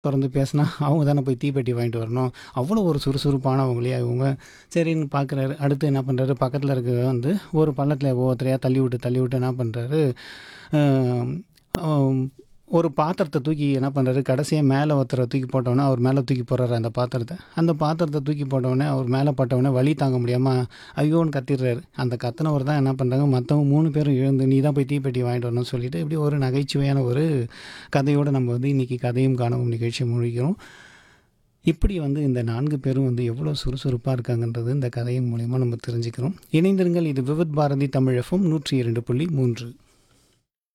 தொடர்ந்து பேசினா அவங்க தானே போய் தீப்பெட்டி வாங்கிட்டு வரணும் அவ்வளோ ஒரு சுறுசுறுப்பானவங்களே இவங்க சரின்னு பார்க்குறாரு அடுத்து என்ன பண்ணுறாரு பக்கத்தில் இருக்க வந்து ஒரு பள்ளத்தில் ஒவ்வொருத்தரையாக தள்ளி விட்டு தள்ளி விட்டு என்ன பண்ணுறாரு ஒரு பாத்திரத்தை தூக்கி என்ன பண்ணுறாரு கடைசியாக மேலே ஒருத்தரை தூக்கி போட்டோன்னே அவர் மேலே தூக்கி போடுறாரு அந்த பாத்திரத்தை அந்த பாத்திரத்தை தூக்கி போட்டவுடனே அவர் மேலே பட்டவுடனே வலி தாங்க முடியாமல் ஐயோன்னு கத்திடுறாரு அந்த கத்தினவர் தான் என்ன பண்ணுறாங்க மற்றவங்க மூணு பேரும் எழுந்து நீ தான் போய் தீப்பெட்டி வாங்கிட்டு வரணும்னு சொல்லிட்டு இப்படி ஒரு நகைச்சுவையான ஒரு கதையோடு நம்ம வந்து இன்றைக்கி கதையும் காணவும் நிகழ்ச்சி முடிக்கிறோம் இப்படி வந்து இந்த நான்கு பேரும் வந்து எவ்வளோ சுறுசுறுப்பாக இருக்காங்கன்றது இந்த கதையின் மூலயமா நம்ம தெரிஞ்சுக்கிறோம் இணைந்திருங்கள் இது விவித் பாரதி தமிழ் எஃப்எம் நூற்றி இரண்டு புள்ளி மூன்று